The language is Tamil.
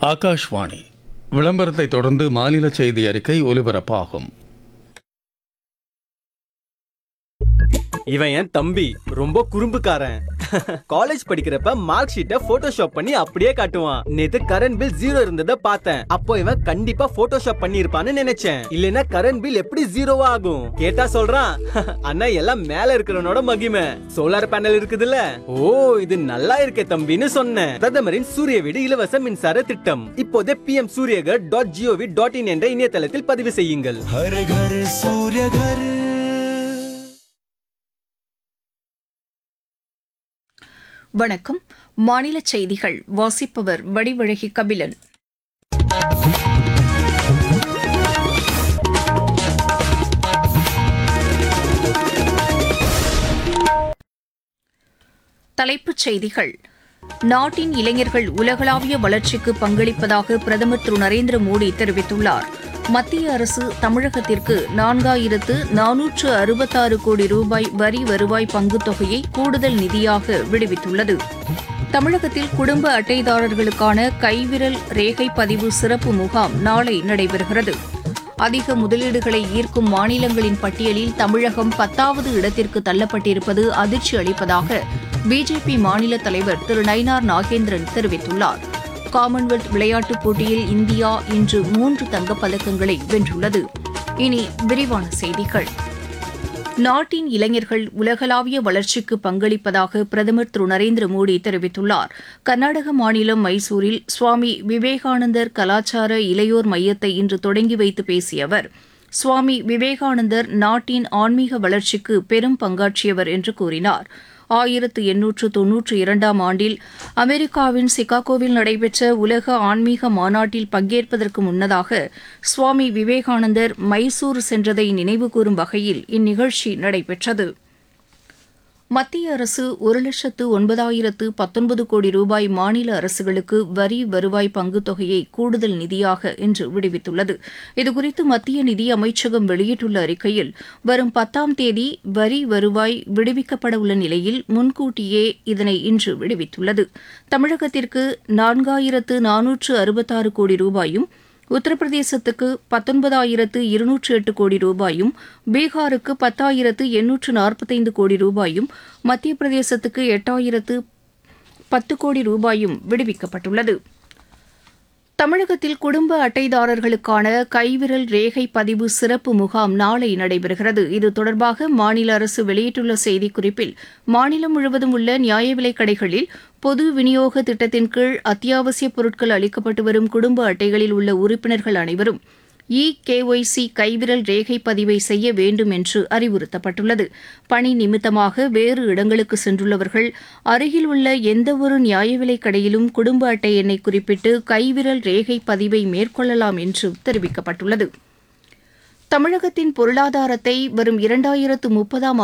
ஆகாஷ்வாணி விளம்பரத்தை தொடர்ந்து மாநில செய்தி அறிக்கை ஒலிபரப்பாகும் இவன் என் தம்பி ரொம்ப குறும்புக்காரன் காலேஜ் படிக்கிறப்ப மார்க் ஷீட்டை போட்டோஷாப் பண்ணி அப்படியே காட்டுவான் நேத்து கரண்ட் பில் ஜீரோ இருந்ததை பார்த்தேன் அப்போ இவன் கண்டிப்பா போட்டோஷாப் பண்ணி இருப்பான்னு நினைச்சேன் இல்லனா கரண்ட் பில் எப்படி ஜீரோவா ஆகும் கேட்டா சொல்றான் அண்ணா எல்லாம் மேல இருக்கிறவனோட மகிமை சோலார் பேனல் இருக்குதுல்ல ஓ இது நல்லா இருக்கே தம்பின்னு சொன்னேன் பிரதமரின் சூரிய வீடு இலவச மின்சார திட்டம் இப்போதே PM Suryaghar dot gov dot in என்ற இணையதளத்தில் பதிவு செய்யுங்கள் हर घर सूर्य घर வணக்கம் மாநில செய்திகள் வாசிப்பவர் வடிவழகி கபிலன் தலைப்புச் செய்திகள் நாட்டின் இளைஞர்கள் உலகளாவிய வளர்ச்சிக்கு பங்களிப்பதாக பிரதமர் திரு நரேந்திர மோடி தெரிவித்துள்ளார் மத்திய அரசு தமிழகத்திற்கு நான்காயிரத்து நானூற்று அறுபத்தாறு கோடி ரூபாய் வரி வருவாய் பங்குத் தொகையை கூடுதல் நிதியாக விடுவித்துள்ளது தமிழகத்தில் குடும்ப அட்டைதாரர்களுக்கான கைவிரல் ரேகை பதிவு சிறப்பு முகாம் நாளை நடைபெறுகிறது அதிக முதலீடுகளை ஈர்க்கும் மாநிலங்களின் பட்டியலில் தமிழகம் பத்தாவது இடத்திற்கு தள்ளப்பட்டிருப்பது அதிர்ச்சி அளிப்பதாக பிஜேபி மாநில தலைவர் திரு நயினார் நாகேந்திரன் தெரிவித்துள்ளார் காமன்வெல்த் விளையாட்டுப் போட்டியில் இந்தியா இன்று மூன்று தங்கப் பதக்கங்களை வென்றுள்ளது இனி விரிவான செய்திகள் நாட்டின் இளைஞர்கள் உலகளாவிய வளர்ச்சிக்கு பங்களிப்பதாக பிரதமர் திரு நரேந்திர மோடி தெரிவித்துள்ளார் கர்நாடக மாநிலம் மைசூரில் சுவாமி விவேகானந்தர் கலாச்சார இளையோர் மையத்தை இன்று தொடங்கி வைத்து பேசிய அவர் சுவாமி விவேகானந்தர் நாட்டின் ஆன்மீக வளர்ச்சிக்கு பெரும் பங்காற்றியவர் என்று கூறினார் ஆயிரத்து எண்ணூற்று தொன்னூற்று இரண்டாம் ஆண்டில் அமெரிக்காவின் சிகாகோவில் நடைபெற்ற உலக ஆன்மீக மாநாட்டில் பங்கேற்பதற்கு முன்னதாக சுவாமி விவேகானந்தர் மைசூர் சென்றதை நினைவுகூரும் வகையில் இந்நிகழ்ச்சி நடைபெற்றது மத்திய அரசு ஒரு லட்சத்து ஒன்பதாயிரத்து பத்தொன்பது கோடி ரூபாய் மாநில அரசுகளுக்கு வரி வருவாய் பங்குத் தொகையை கூடுதல் நிதியாக இன்று விடுவித்துள்ளது இதுகுறித்து மத்திய நிதி அமைச்சகம் வெளியிட்டுள்ள அறிக்கையில் வரும் பத்தாம் தேதி வரி வருவாய் விடுவிக்கப்பட உள்ள நிலையில் முன்கூட்டியே இதனை இன்று விடுவித்துள்ளது தமிழகத்திற்கு நான்காயிரத்து நானூற்று அறுபத்தாறு கோடி ரூபாயும் உத்தரப்பிரதேசத்துக்கு பத்தொன்பதாயிரத்து இருநூற்று எட்டு கோடி ரூபாயும் பீகாருக்கு பத்தாயிரத்து எண்ணூற்று நாற்பத்தைந்து கோடி ரூபாயும் மத்திய பிரதேசத்துக்கு எட்டாயிரத்து பத்து கோடி ரூபாயும் விடுவிக்கப்பட்டுள்ளது தமிழகத்தில் குடும்ப அட்டைதாரர்களுக்கான கைவிரல் ரேகை பதிவு சிறப்பு முகாம் நாளை நடைபெறுகிறது இது தொடர்பாக மாநில அரசு வெளியிட்டுள்ள செய்திக்குறிப்பில் மாநிலம் முழுவதும் உள்ள நியாய விலைக் கடைகளில் பொது விநியோக திட்டத்தின் கீழ் அத்தியாவசிய பொருட்கள் அளிக்கப்பட்டு வரும் குடும்ப அட்டைகளில் உள்ள உறுப்பினர்கள் அனைவரும் இ கேஒய்சி கைவிரல் ரேகை பதிவை செய்ய வேண்டும் என்று அறிவுறுத்தப்பட்டுள்ளது பணி நிமித்தமாக வேறு இடங்களுக்கு சென்றுள்ளவர்கள் அருகில் உள்ள எந்தவொரு நியாய விலைக் கடையிலும் குடும்ப அட்டை எண்ணை குறிப்பிட்டு கைவிரல் ரேகை பதிவை மேற்கொள்ளலாம் என்று தெரிவிக்கப்பட்டுள்ளது தமிழகத்தின் பொருளாதாரத்தை வரும் இரண்டாயிரத்து முப்பதாம்